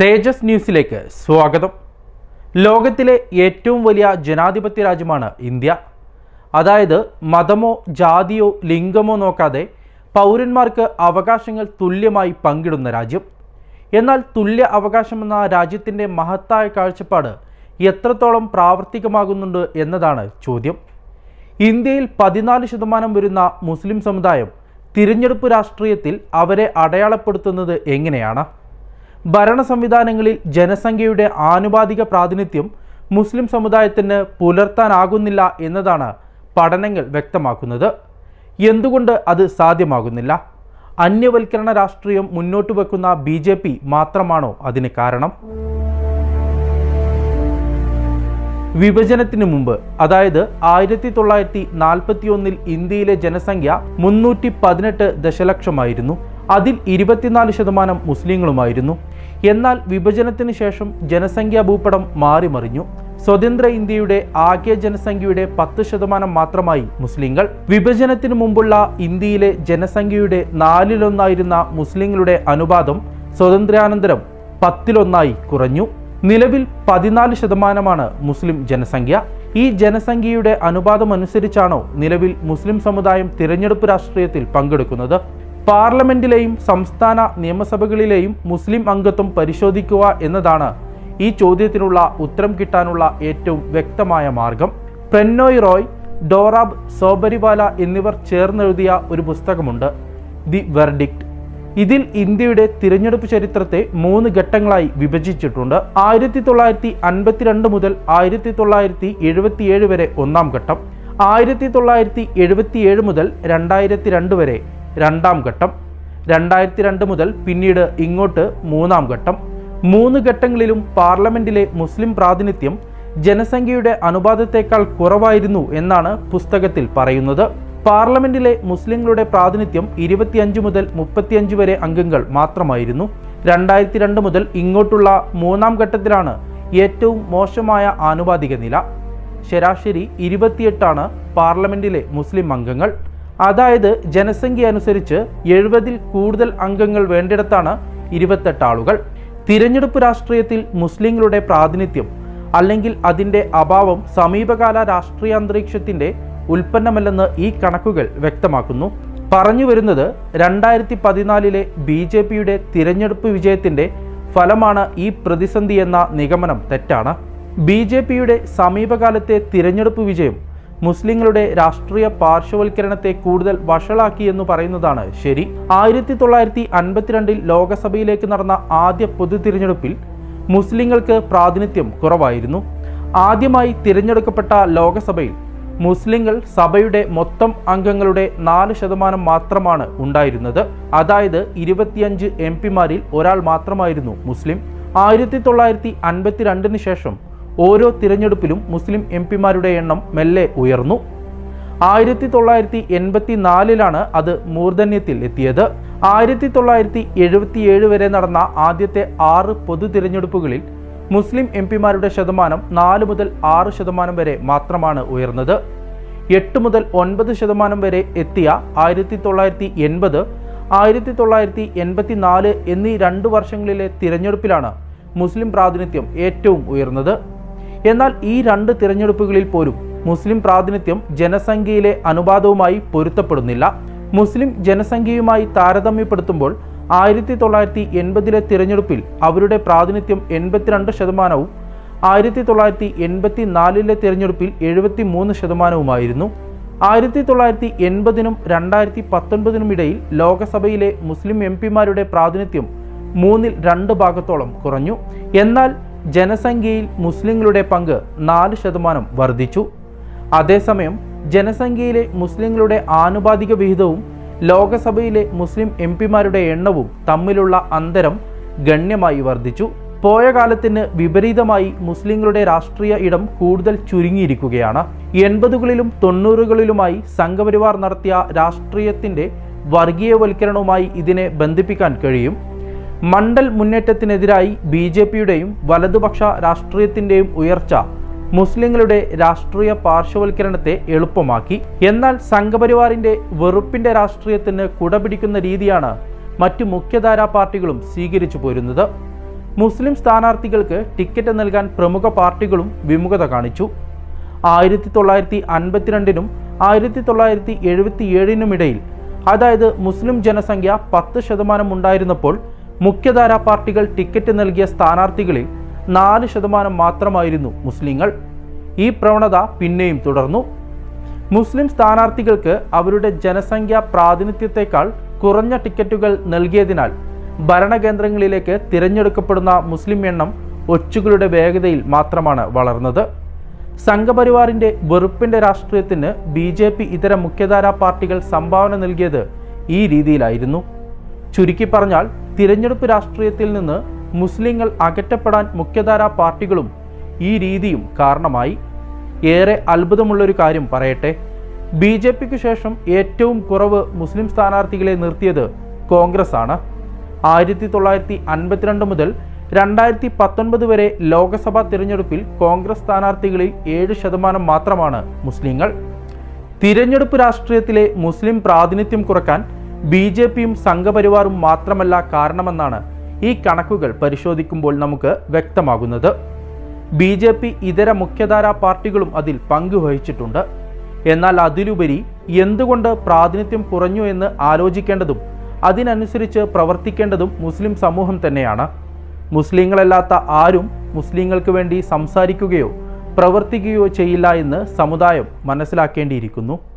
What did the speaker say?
തേജസ് ന്യൂസിലേക്ക് സ്വാഗതം ലോകത്തിലെ ഏറ്റവും വലിയ ജനാധിപത്യ രാജ്യമാണ് ഇന്ത്യ അതായത് മതമോ ജാതിയോ ലിംഗമോ നോക്കാതെ പൗരന്മാർക്ക് അവകാശങ്ങൾ തുല്യമായി പങ്കിടുന്ന രാജ്യം എന്നാൽ തുല്യ അവകാശമെന്ന രാജ്യത്തിൻ്റെ മഹത്തായ കാഴ്ചപ്പാട് എത്രത്തോളം പ്രാവർത്തികമാകുന്നുണ്ട് എന്നതാണ് ചോദ്യം ഇന്ത്യയിൽ പതിനാല് ശതമാനം വരുന്ന മുസ്ലിം സമുദായം തിരഞ്ഞെടുപ്പ് രാഷ്ട്രീയത്തിൽ അവരെ അടയാളപ്പെടുത്തുന്നത് എങ്ങനെയാണ് ഭരണ സംവിധാനങ്ങളിൽ ജനസംഖ്യയുടെ ആനുപാതിക പ്രാതിനിധ്യം മുസ്ലിം സമുദായത്തിന് പുലർത്താനാകുന്നില്ല എന്നതാണ് പഠനങ്ങൾ വ്യക്തമാക്കുന്നത് എന്തുകൊണ്ട് അത് സാധ്യമാകുന്നില്ല അന്യവൽക്കരണ രാഷ്ട്രീയം മുന്നോട്ട് വെക്കുന്ന ബി ജെ പി മാത്രമാണോ അതിന് കാരണം വിഭജനത്തിന് മുമ്പ് അതായത് ആയിരത്തി തൊള്ളായിരത്തി നാൽപ്പത്തി ഒന്നിൽ ഇന്ത്യയിലെ ജനസംഖ്യ മുന്നൂറ്റി പതിനെട്ട് ദശലക്ഷമായിരുന്നു അതിൽ ഇരുപത്തിനാല് ശതമാനം മുസ്ലിങ്ങളുമായിരുന്നു എന്നാൽ വിഭജനത്തിന് ശേഷം ജനസംഖ്യാ ഭൂപടം മാറിമറിഞ്ഞു സ്വതന്ത്ര ഇന്ത്യയുടെ ആകെ ജനസംഖ്യയുടെ പത്ത് ശതമാനം മാത്രമായി മുസ്ലിങ്ങൾ വിഭജനത്തിന് മുമ്പുള്ള ഇന്ത്യയിലെ ജനസംഖ്യയുടെ നാലിലൊന്നായിരുന്ന മുസ്ലിങ്ങളുടെ അനുപാതം സ്വാതന്ത്ര്യാനന്തരം പത്തിലൊന്നായി കുറഞ്ഞു നിലവിൽ പതിനാല് ശതമാനമാണ് മുസ്ലിം ജനസംഖ്യ ഈ ജനസംഖ്യയുടെ അനുപാതം അനുസരിച്ചാണോ നിലവിൽ മുസ്ലിം സമുദായം തിരഞ്ഞെടുപ്പ് രാഷ്ട്രീയത്തിൽ പങ്കെടുക്കുന്നത് പാർലമെന്റിലെയും സംസ്ഥാന നിയമസഭകളിലെയും മുസ്ലിം അംഗത്വം പരിശോധിക്കുക എന്നതാണ് ഈ ചോദ്യത്തിനുള്ള ഉത്തരം കിട്ടാനുള്ള ഏറ്റവും വ്യക്തമായ മാർഗം പ്രെന്നോയ് റോയ് ഡോറാബ് സോബരിവാല എന്നിവർ ചേർന്നെഴുതിയ ഒരു പുസ്തകമുണ്ട് ദി വെർഡിക്റ്റ് ഇതിൽ ഇന്ത്യയുടെ തിരഞ്ഞെടുപ്പ് ചരിത്രത്തെ മൂന്ന് ഘട്ടങ്ങളായി വിഭജിച്ചിട്ടുണ്ട് ആയിരത്തി തൊള്ളായിരത്തി അൻപത്തിരണ്ട് മുതൽ ആയിരത്തി തൊള്ളായിരത്തി എഴുപത്തിയേഴ് വരെ ഒന്നാം ഘട്ടം ആയിരത്തി തൊള്ളായിരത്തി എഴുപത്തിയേഴ് മുതൽ രണ്ടായിരത്തി രണ്ട് വരെ രണ്ടാം ഘട്ടം രണ്ടായിരത്തി രണ്ട് മുതൽ പിന്നീട് ഇങ്ങോട്ട് മൂന്നാം ഘട്ടം മൂന്ന് ഘട്ടങ്ങളിലും പാർലമെന്റിലെ മുസ്ലിം പ്രാതിനിധ്യം ജനസംഖ്യയുടെ അനുപാതത്തേക്കാൾ കുറവായിരുന്നു എന്നാണ് പുസ്തകത്തിൽ പറയുന്നത് പാർലമെന്റിലെ മുസ്ലിങ്ങളുടെ പ്രാതിനിധ്യം ഇരുപത്തിയഞ്ച് മുതൽ മുപ്പത്തിയഞ്ച് വരെ അംഗങ്ങൾ മാത്രമായിരുന്നു രണ്ടായിരത്തി രണ്ട് മുതൽ ഇങ്ങോട്ടുള്ള മൂന്നാം ഘട്ടത്തിലാണ് ഏറ്റവും മോശമായ ആനുപാതിക നില ശരാശരി ഇരുപത്തിയെട്ടാണ് പാർലമെന്റിലെ മുസ്ലിം അംഗങ്ങൾ അതായത് ജനസംഖ്യ അനുസരിച്ച് എഴുപതിൽ കൂടുതൽ അംഗങ്ങൾ വേണ്ടിടത്താണ് ഇരുപത്തെട്ട് ആളുകൾ തിരഞ്ഞെടുപ്പ് രാഷ്ട്രീയത്തിൽ മുസ്ലിങ്ങളുടെ പ്രാതിനിധ്യം അല്ലെങ്കിൽ അതിൻ്റെ അഭാവം സമീപകാല രാഷ്ട്രീയ അന്തരീക്ഷത്തിൻ്റെ ഉൽപ്പന്നമല്ലെന്ന് ഈ കണക്കുകൾ വ്യക്തമാക്കുന്നു പറഞ്ഞു വരുന്നത് രണ്ടായിരത്തി പതിനാലിലെ ബി ജെ പിയുടെ തിരഞ്ഞെടുപ്പ് വിജയത്തിൻ്റെ ഫലമാണ് ഈ പ്രതിസന്ധി എന്ന നിഗമനം തെറ്റാണ് ബി ജെ പിയുടെ സമീപകാലത്തെ തിരഞ്ഞെടുപ്പ് വിജയം മുസ്ലിങ്ങളുടെ രാഷ്ട്രീയ പാർശ്വവൽക്കരണത്തെ കൂടുതൽ വഷളാക്കിയെന്ന് പറയുന്നതാണ് ശരി ആയിരത്തി തൊള്ളായിരത്തി അൻപത്തിരണ്ടിൽ ലോകസഭയിലേക്ക് നടന്ന ആദ്യ പൊതു തിരഞ്ഞെടുപ്പിൽ മുസ്ലിങ്ങൾക്ക് പ്രാതിനിധ്യം കുറവായിരുന്നു ആദ്യമായി തിരഞ്ഞെടുക്കപ്പെട്ട ലോകസഭയിൽ മുസ്ലിങ്ങൾ സഭയുടെ മൊത്തം അംഗങ്ങളുടെ നാല് ശതമാനം മാത്രമാണ് ഉണ്ടായിരുന്നത് അതായത് ഇരുപത്തിയഞ്ച് എം പിമാരിൽ ഒരാൾ മാത്രമായിരുന്നു മുസ്ലിം ആയിരത്തി തൊള്ളായിരത്തി അൻപത്തിരണ്ടിന് ശേഷം ഓരോ തിരഞ്ഞെടുപ്പിലും മുസ്ലിം എം പിമാരുടെ എണ്ണം മെല്ലെ ഉയർന്നു ആയിരത്തി തൊള്ളായിരത്തി എൺപത്തി നാലിലാണ് അത് മൂർധന്യത്തിൽ എത്തിയത് ആയിരത്തി തൊള്ളായിരത്തി എഴുപത്തിയേഴ് വരെ നടന്ന ആദ്യത്തെ ആറ് പൊതു തിരഞ്ഞെടുപ്പുകളിൽ മുസ്ലിം എം പിമാരുടെ ശതമാനം നാല് മുതൽ ആറ് ശതമാനം വരെ മാത്രമാണ് ഉയർന്നത് എട്ട് മുതൽ ഒൻപത് ശതമാനം വരെ എത്തിയ ആയിരത്തി തൊള്ളായിരത്തി എൺപത് ആയിരത്തി തൊള്ളായിരത്തി എൺപത്തി നാല് എന്നീ രണ്ട് വർഷങ്ങളിലെ തിരഞ്ഞെടുപ്പിലാണ് മുസ്ലിം പ്രാതിനിധ്യം ഏറ്റവും ഉയർന്നത് എന്നാൽ ഈ രണ്ട് തിരഞ്ഞെടുപ്പുകളിൽ പോലും മുസ്ലിം പ്രാതിനിധ്യം ജനസംഖ്യയിലെ അനുപാതവുമായി പൊരുത്തപ്പെടുന്നില്ല മുസ്ലിം ജനസംഖ്യയുമായി താരതമ്യപ്പെടുത്തുമ്പോൾ ആയിരത്തി തൊള്ളായിരത്തി എൺപതിലെ തിരഞ്ഞെടുപ്പിൽ അവരുടെ പ്രാതിനിധ്യം എൺപത്തിരണ്ട് ശതമാനവും ആയിരത്തി തൊള്ളായിരത്തി എൺപത്തി നാലിലെ തിരഞ്ഞെടുപ്പിൽ എഴുപത്തി മൂന്ന് ശതമാനവുമായിരുന്നു ആയിരത്തി തൊള്ളായിരത്തി എൺപതിനും രണ്ടായിരത്തി പത്തൊൻപതിനും ഇടയിൽ ലോകസഭയിലെ മുസ്ലിം എം പിമാരുടെ പ്രാതിനിധ്യം മൂന്നിൽ രണ്ട് ഭാഗത്തോളം കുറഞ്ഞു എന്നാൽ ജനസംഖ്യയിൽ മുസ്ലിങ്ങളുടെ പങ്ക് നാല് ശതമാനം വർദ്ധിച്ചു അതേസമയം ജനസംഖ്യയിലെ മുസ്ലിങ്ങളുടെ ആനുപാതിക വിഹിതവും ലോകസഭയിലെ മുസ്ലിം എം പിമാരുടെ എണ്ണവും തമ്മിലുള്ള അന്തരം ഗണ്യമായി വർദ്ധിച്ചു പോയ കാലത്തിന് വിപരീതമായി മുസ്ലിങ്ങളുടെ രാഷ്ട്രീയ ഇടം കൂടുതൽ ചുരുങ്ങിയിരിക്കുകയാണ് എൺപതുകളിലും തൊണ്ണൂറുകളിലുമായി സംഘപരിവാർ നടത്തിയ രാഷ്ട്രീയത്തിൻ്റെ വർഗീയവൽക്കരണവുമായി ഇതിനെ ബന്ധിപ്പിക്കാൻ കഴിയും മണ്ഡൽ മുന്നേറ്റത്തിനെതിരായി ബി ജെ പിയുടെയും വലതുപക്ഷ രാഷ്ട്രീയത്തിൻ്റെയും ഉയർച്ച മുസ്ലിങ്ങളുടെ രാഷ്ട്രീയ പാർശ്വവൽക്കരണത്തെ എളുപ്പമാക്കി എന്നാൽ സംഘപരിവാറിന്റെ വെറുപ്പിന്റെ രാഷ്ട്രീയത്തിന് കുടപിടിക്കുന്ന രീതിയാണ് മറ്റു മുഖ്യധാരാ പാർട്ടികളും സ്വീകരിച്ചു പോരുന്നത് മുസ്ലിം സ്ഥാനാർത്ഥികൾക്ക് ടിക്കറ്റ് നൽകാൻ പ്രമുഖ പാർട്ടികളും വിമുഖത കാണിച്ചു ആയിരത്തി തൊള്ളായിരത്തി അൻപത്തിരണ്ടിനും ആയിരത്തി തൊള്ളായിരത്തി എഴുപത്തിയേഴിനുമിടയിൽ അതായത് മുസ്ലിം ജനസംഖ്യ പത്ത് ശതമാനം ഉണ്ടായിരുന്നപ്പോൾ മുഖ്യധാരാ പാർട്ടികൾ ടിക്കറ്റ് നൽകിയ സ്ഥാനാർത്ഥികളിൽ നാല് ശതമാനം മാത്രമായിരുന്നു മുസ്ലിങ്ങൾ ഈ പ്രവണത പിന്നെയും തുടർന്നു മുസ്ലിം സ്ഥാനാർത്ഥികൾക്ക് അവരുടെ ജനസംഖ്യാ പ്രാതിനിധ്യത്തെക്കാൾ കുറഞ്ഞ ടിക്കറ്റുകൾ നൽകിയതിനാൽ ഭരണകേന്ദ്രങ്ങളിലേക്ക് തിരഞ്ഞെടുക്കപ്പെടുന്ന മുസ്ലിം എണ്ണം ഒച്ചുകളുടെ വേഗതയിൽ മാത്രമാണ് വളർന്നത് സംഘപരിവാറിന്റെ വെറുപ്പിന്റെ രാഷ്ട്രീയത്തിന് ബി ജെ പി ഇതര മുഖ്യധാരാ പാർട്ടികൾ സംഭാവന നൽകിയത് ഈ രീതിയിലായിരുന്നു ചുരുക്കി പറഞ്ഞാൽ തിരഞ്ഞെടുപ്പ് രാഷ്ട്രീയത്തിൽ നിന്ന് മുസ്ലിങ്ങൾ അകറ്റപ്പെടാൻ മുഖ്യധാരാ പാർട്ടികളും ഈ രീതിയും കാരണമായി ഏറെ അത്ഭുതമുള്ളൊരു കാര്യം പറയട്ടെ ബി ജെ പിക്ക് ശേഷം ഏറ്റവും കുറവ് മുസ്ലിം സ്ഥാനാർത്ഥികളെ നിർത്തിയത് കോൺഗ്രസ് ആണ് ആയിരത്തി തൊള്ളായിരത്തി അൻപത്തിരണ്ട് മുതൽ രണ്ടായിരത്തി പത്തൊൻപത് വരെ ലോക്സഭാ തിരഞ്ഞെടുപ്പിൽ കോൺഗ്രസ് സ്ഥാനാർത്ഥികളിൽ ഏഴ് ശതമാനം മാത്രമാണ് മുസ്ലിങ്ങൾ തിരഞ്ഞെടുപ്പ് രാഷ്ട്രീയത്തിലെ മുസ്ലിം പ്രാതിനിധ്യം കുറക്കാൻ ബി ജെ പിയും സംഘപരിവാറും മാത്രമല്ല കാരണമെന്നാണ് ഈ കണക്കുകൾ പരിശോധിക്കുമ്പോൾ നമുക്ക് വ്യക്തമാകുന്നത് ബി ജെ പി ഇതര മുഖ്യധാരാ പാർട്ടികളും അതിൽ പങ്കുവഹിച്ചിട്ടുണ്ട് എന്നാൽ അതിലുപരി എന്തുകൊണ്ട് പ്രാതിനിധ്യം കുറഞ്ഞു എന്ന് ആലോചിക്കേണ്ടതും അതിനനുസരിച്ച് പ്രവർത്തിക്കേണ്ടതും മുസ്ലിം സമൂഹം തന്നെയാണ് മുസ്ലിങ്ങളല്ലാത്ത ആരും മുസ്ലിങ്ങൾക്ക് വേണ്ടി സംസാരിക്കുകയോ പ്രവർത്തിക്കുകയോ ചെയ്യില്ല എന്ന് സമുദായം മനസ്സിലാക്കേണ്ടിയിരിക്കുന്നു